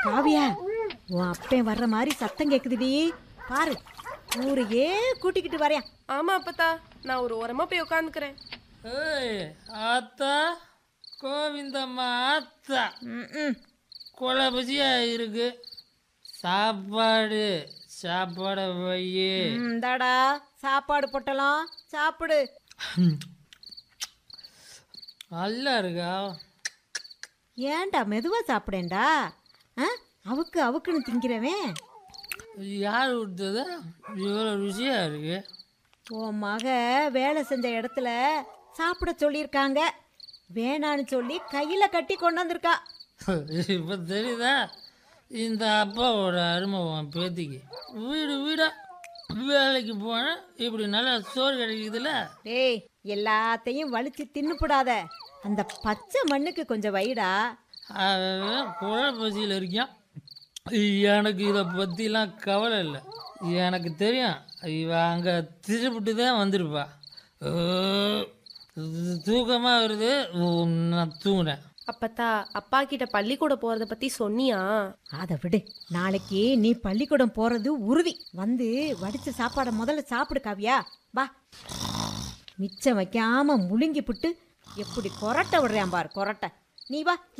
காவியா உன் அப்பன் வர்ற மாதிரி சத்தம் கேக்குதுடி பாரு ஊரையே கூட்டிக்கிட்டு வரேன் ஆமா அப்பத்தா நான் ஒரு ஓரமா போய் உட்காந்துக்கிறேன் ஏய் ஆத்தா கோவிந்தம்மா ஆத்தா ம்ம். கொலை பஜியா இருக்கு சாப்பாடு சாப்பாடை வையே ம், இந்தாடா சாப்பாடு பொட்டலாம் சாப்பிடு நல்லா இருக்கா ஏன்டா மெதுவா சாப்பிடேன்டா ஆ? அவுக்கு அவுக்குன்னு திங்கிறவன் யார் விட்டதா இவ்வளோ ருசியாக இருக்கு உன் மக வேலை செஞ்ச இடத்துல சாப்பிட சொல்லியிருக்காங்க வேணான்னு சொல்லி கையில கட்டி கொண்டு வந்திருக்கா இப்போ தெரியுதா இந்த அப்பாவோட அருமை உன் பேத்திக்கு வீடு வீடா வேலைக்கு போனால் இப்படி நல்லா சோறு கிடைக்குதுல்ல டேய் எல்லாத்தையும் வலிச்சு தின்னுப்படாத அந்த பச்சை மண்ணுக்கு கொஞ்சம் வைடா அவன் குழ பசியில் இருக்கான் எனக்கு இதை பற்றிலாம் கவலை இல்லை எனக்கு தெரியும் இவ அங்கே திருப்பிட்டு தான் வந்திருப்பா தூக்கமாக வருது நான் தூங்குறேன் அப்பத்தா அப்பா கிட்ட பள்ளிக்கூட போறத பத்தி சொன்னியா அதை விடு நாளைக்கு நீ பள்ளிக்கூடம் போறது உறுதி வந்து வடிச்ச சாப்பாடை முதல்ல சாப்பிடு காவியா வா மிச்சம் வைக்காம முழுங்கி புட்டு எப்படி கொரட்டை விடுறேன் பார் கொரட்டை நீ வா